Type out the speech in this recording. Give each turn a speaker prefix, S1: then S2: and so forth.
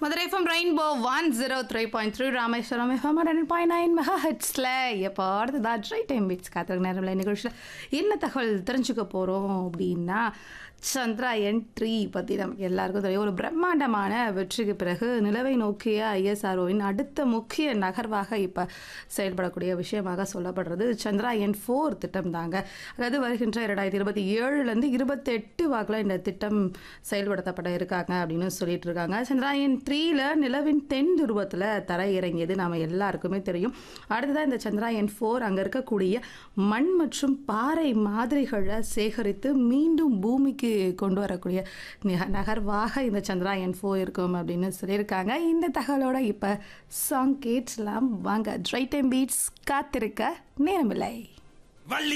S1: Madurai FM rainbow one zero three point three Rameswaram FM hundred point nine mega ஹெட்ஸில் எப்போ அடுத்ததா try time beats காத்திருக்க நேரமில்லை நிகழ்ச்சியில் என்ன தகவல் தெரிஞ்சுக்க போகிறோம் அப்படின்னா சந்திராயன் த்ரீ பற்றி நமக்கு எல்லாருக்கும் தெரியும் ஒரு பிரம்மாண்டமான வெற்றிக்கு பிறகு நிலவை நோக்கிய ஐஎஸ்ஆர்ஓவின் அடுத்த முக்கிய நகர்வாக இப்போ செயல்படக்கூடிய விஷயமாக சொல்லப்படுறது சந்திராயன் ஃபோர் திட்டம் தாங்க அதாவது வருகின்ற இரண்டாயிரத்தி இருபத்தி ஏழுலேருந்து இருபத்தெட்டு வாக்கில் இந்த திட்டம் செயல்படுத்தப்பட இருக்காங்க அப்படின்னு சொல்லிட்டு இருக்காங்க சந்திராயன் த்ரீல நிலவின் தென் துருவத்தில் தரை இறங்கியது நாம் எல்லாருக்குமே தெரியும் அடுத்ததாக இந்த சந்திராயன் ஃபோர் அங்கே இருக்கக்கூடிய மண் மற்றும் பாறை மாதிரிகளை சேகரித்து மீண்டும் பூமிக்கு கொண்டு வரக்கூடிய நிக- நகர்வாக இந்த சந்திராயன் ஃபோர் இருக்கும் அப்படின்னு சொல்லியிருக்காங்க இந்த தகவலோட இப்போ சாங் கேட்ஸ்லாம் வாங்க ட்ரை டைம் பீட்ஸ் காத்திருக்க நேரமில்லை
S2: வள்ளி